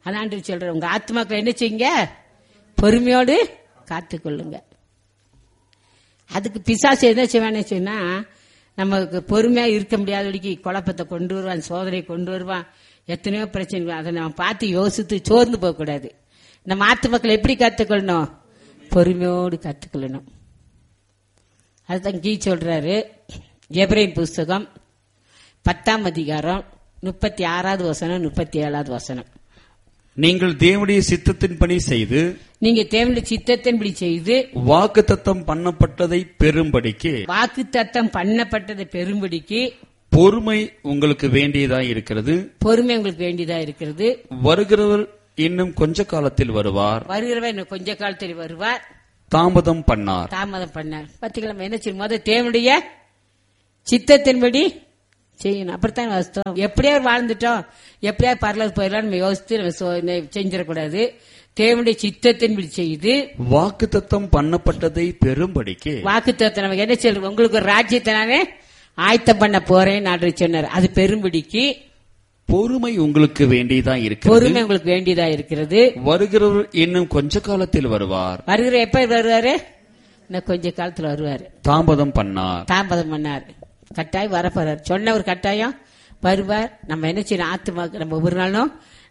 அதாண்டு சொல்ற உங்க ஆத்மாக்களை என்ன செய்யுங்க பொறுமையோடு காத்துக்கொள்ளுங்க அதுக்கு பிசாசு என்ன செய்வான்னு சொன்னா நமக்கு பொறுமையா இருக்க முடியாதபடிக்கு குழப்பத்தை கொண்டு வருவான் சோதனை கொண்டு வருவான் எத்தனையோ பிரச்சனை வரும். அதை நம்ம பார்த்து யோசித்து சோர்ந்து போக கூடாது நம்ம ஆத்து மக்கள் எப்படி கத்துக்கொள்ளணும் பொறுமையோடு கத்துக்கொள்ளணும் அதுதான் கீ சொல்றாரு எப்ரைன் புஸ்தகம் பத்தாம் அதிகாரம் முப்பத்தி ஆறாவது வசனம் முப்பத்தி ஏழாவது வசனம் நீங்கள் தேவனுடைய சித்தத்தின்படி செய்து நீங்க தேவனுடைய சித்தத்தின்படி செய்து வாக்குத்தத்தம் பண்ணப்பட்டதை பெறும்படிக்கு வாக்கு தத்தம் பண்ணப்பட்டதை பெரும்படிக்கு பொறுமை உங்களுக்கு வேண்டியதாய் இருக்கிறது பொறுமை உங்களுக்கு வேண்டியதா இருக்கிறது வருகிறவர் இன்னும் கொஞ்ச காலத்தில் வருவார் வருகிறவர் இன்னும் கொஞ்ச காலத்தில் வருவார் தாமதம் பண்ணார் தாமதம் பண்ணார் பத்திக்கிழமை என்ன செய்யும் முத தேவனுடைய சித்தத்தின்படி செய்யணும் அப்படித்தான் வாஸ்தவம் எப்படியாவது வாழ்ந்துட்டோம் எப்படியாவது பரலது போயிடலாம் நம்ம யோசித்து நம்ம சோ- நெ- செஞ்சிடக்கூடாது தேவனுடைய சித்தத்தின்படி செய்து வாக்குத்தத்தம் பண்ணப்பட்டதை பெறும்படிக்கு வாக்கு நமக்கு என்ன சொல்றது உங்களுக்கு ஒரு ராஜ்யத்தை நானே ஆயத்தம் பண்ண போறேன் நாடு சொன்னார் அது பெரும்படிக்கு பொறுமை உங்களுக்கு வேண்டியதாய் இருக்கிறது பொறுமை உங்களுக்கு வேண்டியதா இருக்கிறது வருகிறவர் இன்னும் கொஞ்ச காலத்தில் வருவார் வருகிற எப்ப வருவாரு இன்னும் கொஞ்ச காலத்துல வருவாரு தாமதம் பண்ணார் தாமதம் பண்ணார் கட்டாயம் வரப்போறார் சொன்ன ஒரு கட்டாயம் வருவார் நம்ம என்ன செய்யணும் ஆத்துமாக்கு நம்ம ஒவ்வொரு நாளும்